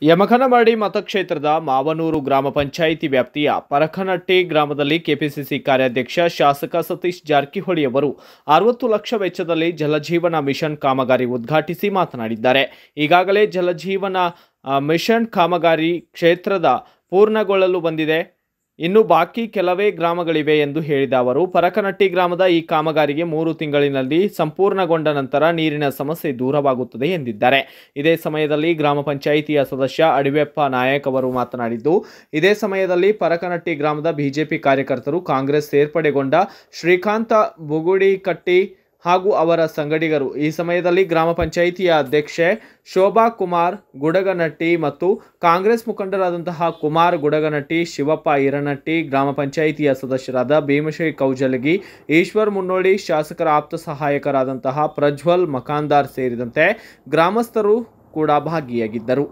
ಯಮಕನಮರಡಿ ಮತಕ್ಷೇತ್ರದ ಮಾವನೂರು ಗ್ರಾಮ ಪಂಚಾಯಿತಿ ವ್ಯಾಪ್ತಿಯ ಪರಖನಟ್ಟಿ ಗ್ರಾಮದಲ್ಲಿ ಕೆಪಿಸಿಸಿ ಕಾರ್ಯಾಧ್ಯಕ್ಷ ಶಾಸಕ ಸತೀಶ್ ಜಾರಕಿಹೊಳಿ ಅವರು ಅರವತ್ತು ಲಕ್ಷ ವೆಚ್ಚದಲ್ಲಿ ಜಲಜೀವನ ಮಿಷನ್ ಕಾಮಗಾರಿ ಉದ್ಘಾಟಿಸಿ ಮಾತನಾಡಿದ್ದಾರೆ ಈಗಾಗಲೇ ಜಲಜೀವನ ಆ, ಮಿಷನ್ ಕಾಮಗಾರಿ ಕ್ಷೇತ್ರದ ಪೂರ್ಣಗೊಳ್ಳಲು ಬಂದಿದೆ ಇನ್ನು ಬಾಕಿ ಕೆಲವೇ ಗ್ರಾಮಗಳಿವೆ ಎಂದು ಹೇಳಿದ ಅವರು ಪರಕನಟ್ಟಿ ಗ್ರಾಮದ ಈ ಕಾಮಗಾರಿಗೆ ಮೂರು ತಿಂಗಳಿನಲ್ಲಿ ಸಂಪೂರ್ಣಗೊಂಡ ನಂತರ ನೀರಿನ ಸಮಸ್ಯೆ ದೂರವಾಗುತ್ತದೆ ಎಂದಿದ್ದಾರೆ ಇದೇ ಸಮಯದಲ್ಲಿ ಗ್ರಾಮ ಪಂಚಾಯಿತಿಯ ಸದಸ್ಯ ಅಡಿವೆಪ್ಪ ನಾಯಕ್ ಅವರು ಮಾತನಾಡಿದ್ದು ಇದೇ ಸಮಯದಲ್ಲಿ ಪರಕನಟ್ಟಿ ಗ್ರಾಮದ ಬಿಜೆಪಿ ಕಾರ್ಯಕರ್ತರು ಕಾಂಗ್ರೆಸ್ ಸೇರ್ಪಡೆಗೊಂಡ ಶ್ರೀಕಾಂತ ಬುಗುಡಿಕಟ್ಟಿ ಹಾಗೂ ಅವರ ಸಂಗಡಿಗರು ಈ ಸಮಯದಲ್ಲಿ ಗ್ರಾಮ ಪಂಚಾಯಿತಿಯ ಅಧ್ಯಕ್ಷೆ ಶೋಭಾ ಕುಮಾರ್ ಗುಡಗನಟ್ಟಿ ಮತ್ತು ಕಾಂಗ್ರೆಸ್ ಮುಖಂಡರಾದಂತಹ ಕುಮಾರ್ ಗುಡಗನಟ್ಟಿ ಶಿವಪ್ಪ ಈರನಟ್ಟಿ ಗ್ರಾಮ ಪಂಚಾಯಿತಿಯ ಸದಸ್ಯರಾದ ಭೀಮಶ್ರೀ ಕೌಜಲಗಿ ಈಶ್ವರ್ ಮುನ್ನೋಳಿ ಶಾಸಕರ ಆಪ್ತ ಸಹಾಯಕರಾದಂತಹ ಪ್ರಜ್ವಲ್ ಮಕಾಂದಾರ್ ಸೇರಿದಂತೆ ಗ್ರಾಮಸ್ಥರು ಕೂಡ ಭಾಗಿಯಾಗಿದ್ದರು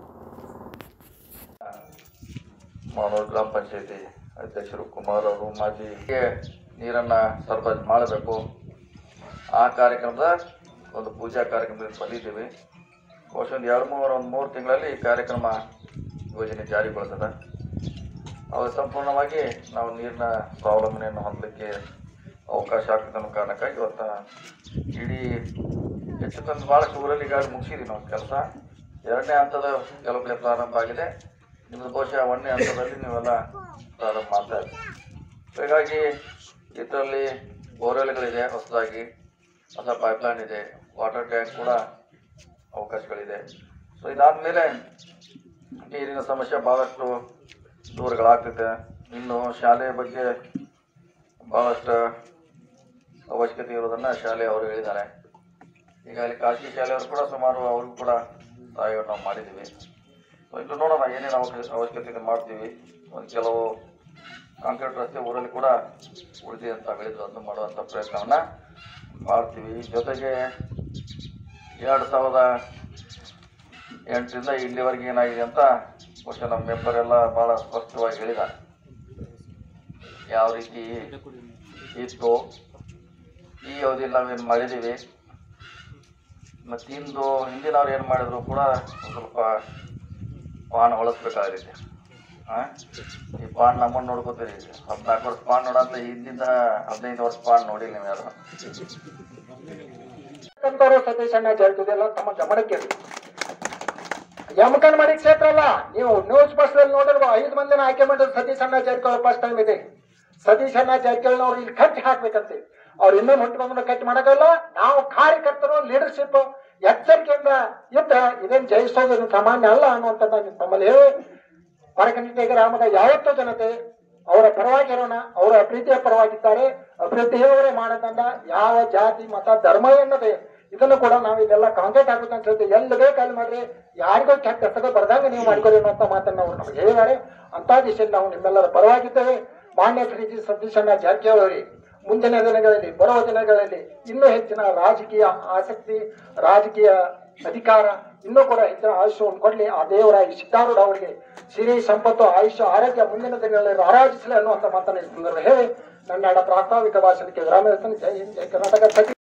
ಮಾನೂರು ಗ್ರಾಮ ಪಂಚಾಯತಿ ಅಧ್ಯಕ್ಷರು ಕುಮಾರ್ ಅವರು ಮಾಜಿ ನೀರನ್ನು ಸರಬರಾಜು ಮಾಡಬೇಕು ಆ ಕಾರ್ಯಕ್ರಮದ ಒಂದು ಪೂಜಾ ಕಾರ್ಯಕ್ರಮದಲ್ಲಿ ಬಂದಿದ್ದೀವಿ ಬಹುಶಃ ಒಂದು ಎರಡು ಮೂರು ಒಂದು ಮೂರು ತಿಂಗಳಲ್ಲಿ ಈ ಕಾರ್ಯಕ್ರಮ ಯೋಜನೆ ಜಾರಿಗೊಳ್ತದೆ ಅವು ಸಂಪೂರ್ಣವಾಗಿ ನಾವು ನೀರಿನ ಸ್ವಾವಲಂಬನೆಯನ್ನು ಹೊಂದಲಿಕ್ಕೆ ಅವಕಾಶ ಆಗ್ತದೆ ಅನ್ನೋ ಕಾರಣಕ್ಕಾಗಿ ಇವತ್ತು ಇಡೀ ಹೆಚ್ಚು ಕಮ್ಮಿ ಭಾಳಷ್ಟು ಊರಲ್ಲಿ ಈಗ ಮುಗಿಸಿದ್ವಿ ನಾವು ಕೆಲಸ ಎರಡನೇ ಹಂತದ ಕೆಲವು ಕಡೆ ಪ್ರಾರಂಭ ಆಗಿದೆ ನಿಮ್ಮದು ಬಹುಶಃ ಒಂದನೇ ಹಂತದಲ್ಲಿ ನೀವೆಲ್ಲ ಪ್ರಾರಂಭ ಮಾಡ್ತಾ ಇದ್ದೀವಿ ಹೀಗಾಗಿ ಇದರಲ್ಲಿ ಬೋರ್ವೆಲ್ಗಳಿದೆ ಹೊಸದಾಗಿ ಹೊಸ ಪೈಪ್ಲೈನ್ ಇದೆ ವಾಟರ್ ಟ್ಯಾಂಕ್ ಕೂಡ ಅವಕಾಶಗಳಿದೆ ಸೊ ಇದಾದಮೇಲೆ ನೀರಿನ ಸಮಸ್ಯೆ ಭಾಳಷ್ಟು ದೂರಗಳಾಗ್ತೈತೆ ಇನ್ನು ಶಾಲೆ ಬಗ್ಗೆ ಭಾಳಷ್ಟು ಅವಶ್ಯಕತೆ ಇರೋದನ್ನು ಶಾಲೆ ಅವರು ಹೇಳಿದ್ದಾರೆ ಈಗ ಅಲ್ಲಿ ಖಾಸಗಿ ಶಾಲೆಯವರು ಕೂಡ ಸುಮಾರು ಅವ್ರಿಗೂ ಕೂಡ ಸಹಾಯವನ್ನು ನಾವು ಮಾಡಿದ್ದೀವಿ ಸೊ ಇನ್ನು ನೋಡೋಣ ಏನೇನು ಅವಶ್ಯ ಅವಶ್ಯಕತೆ ಇದೆ ಮಾಡ್ತೀವಿ ಒಂದು ಕೆಲವು ಕಾಂಕ್ರೀಟ್ ರಸ್ತೆ ಊರಲ್ಲಿ ಕೂಡ ಉಳಿದಿದೆ ಅಂತ ಹೇಳಿದ್ರು ಅದನ್ನು ಮಾಡುವಂಥ ಪ್ರಯತ್ನವನ್ನು ಮಾಡ್ತೀವಿ ಜೊತೆಗೆ ಎರಡು ಸಾವಿರದ ಎಂಟರಿಂದ ಇಲ್ಲಿವರೆಗೆ ಏನಾಗಿದೆ ಅಂತ ಬಹುಶಃ ನಮ್ಮ ಮೆಂಬರ್ ಎಲ್ಲ ಭಾಳ ಸ್ಪಷ್ಟವಾಗಿ ಹೇಳಿದ್ದಾರೆ ಯಾವ ರೀತಿ ಇತ್ತು ಈ ಅವಧಿಯಲ್ಲಿ ನಾವೇನು ಮಾಡಿದ್ದೀವಿ ಮತ್ತು ಇಂದು ಹಿಂದಿನವ್ರು ಏನು ಮಾಡಿದ್ರು ಕೂಡ ಒಂದ್ ಸ್ವಲ್ಪ ಪಾನ್ ಹೊಳಸ್ಬೇಕಾಗೈತೆ ಹಾಂ ಈ ಪಾನ್ ನಮ್ಮನ್ನು ನೋಡ್ಕೋತೀರಿ ಹದಿನಾಲ್ಕು ವರ್ಷ ಪಾನ್ ನೋಡಂತ ಹಿಂದಿಂದ ಹದಿನೈದು ವರ್ಷ ಪಾನ್ ನೋಡಿಲ್ಲ ನೀವು ಯಾರು ಅಂತವರು ಸತೀಶಣ್ಣ ಜಾರಕಿಹೊಳಿ ತಮ್ಮ ಗಮನಕ್ಕೆ ಇರಲಿ ಯಮಕನ್ಮಡಿ ಕ್ಷೇತ್ರ ಅಲ್ಲ ನೀವು ನ್ಯೂಸ್ ಬಸ್ ಅಲ್ಲಿ ನೋಡಿರುವ ಐದು ಮಂದಿನ ಆಯ್ಕೆ ಮಾಡಿದ್ರು ಸತೀಶಣ್ಣ ಜಾರಕಿಹೊಳಿ ಫಸ್ಟ್ ಟೈಮ್ ಇದೆ ಸತೀಶಣ್ಣ ಜಾರಕಿಹೊಳಿ ಅವ್ರು ಇಲ್ಲಿ ಕಟ್ಟಿ ಹಾಕ್ಬೇಕಂತೆ ಅವ್ರು ಇನ್ನೂ ಮುಟ್ಕೊಂಡು ಕಟ್ಟಿ ಮಾಡಕ್ಕಲ್ಲ ನಾವು ಕಾರ್ಯಕರ್ತರು ಲೀಡರ್ಶಿಪ್ ಎಚ್ಚರಿಕೆಯಿಂದ ಇದ್ರೆ ಇದೇನು ಜಯಿಸೋದು ಇದು ಸಾಮಾನ್ಯ ಅಲ್ಲ ಅನ್ನುವಂಥದ್ದು ತಮ್ಮಲ್ಲಿ ಹೇಳಿ ಪರಕಂಟಿ ಗ್ರಾಮದ ಯಾವತ್ತೂ ಜನತೆ ಅವರ ಪರವಾಗಿರೋಣ ಅವರ ಪ್ರೀತಿಯ ಪರವಾಗಿದ್ದಾರೆ ಅಭಿವೃದ್ಧಿಯವರೇ ಮಾಡೋದನ್ನ ಯಾವ ಜಾತಿ ಮತ ಧರ್ಮ ಎನ್ನದೆ ಇದನ್ನು ಕೂಡ ನಾವು ಇದೆಲ್ಲ ಕಾಂಕ್ರೀಟ್ ಆಗುತ್ತೆ ಅಂತ ಹೇಳ್ತೀವಿ ಎಲ್ಲಿ ಬೇಕು ಅಲ್ಲಿ ಮಾಡ್ರಿ ಯಾರಿಗೂ ಕೆಟ್ಟ ಹೆಸರು ಬರ್ದಂಗೆ ನೀವು ಮಾಡ್ಕೊರಿ ಅನ್ನೋಂಥ ಮಾತನ್ನ ಅವ್ರು ನಮಗೆ ಹೇಳಿದ್ದಾರೆ ಅಂತ ದಿಶೆಯಲ್ಲಿ ನಾವು ನಿಮ್ಮೆಲ್ಲರ ಪರವಾಗಿದ್ದೇವೆ ಮಾನ್ಯ ಶ್ರೀ ಜಿ ಸತೀಶಣ್ಣ ಜಾರಕಿಹೊಳಿ ಅವರಿಗೆ ಮುಂದಿನ ದಿನಗಳಲ್ಲಿ ಬರುವ ದಿನಗಳಲ್ಲಿ ಇನ್ನೂ ಹೆಚ್ಚಿನ ರಾಜಕೀಯ ಆಸಕ್ತಿ ರಾಜಕೀಯ ಅಧಿಕಾರ ಇನ್ನೂ ಕೂಡ ಹೆಚ್ಚಿನ ಆಯುಷ್ಯವನ್ನು ಕೊಡಲಿ ಆ ದೇವರ ಈ ಸಿದ್ಧಾರೂಢ ಅವರಿಗೆ ಸಿರಿ ಸಂಪತ್ತು ಆಯುಷ್ಯ ಆರೋಗ್ಯ ಮುಂದಿನ ದಿನಗಳಲ್ಲಿ ರಾರಾಜಿಸಲಿ ಅನ್ನುವಂಥ ಮಾತನ್ನು ಈ ಸಂದರ್ಭ ಹೇಳಿ ನನ್ನ ಪ್ರಾಸ್ತಾವಿಕ ಭಾಷಣಕ್ಕೆ ವಿರಾಮ ಹೇಳ್ತೇನೆ. ಜೈ ಹಿಂದ್ ಜೈ ಕರ್ನಾಟಕ ಸತಿ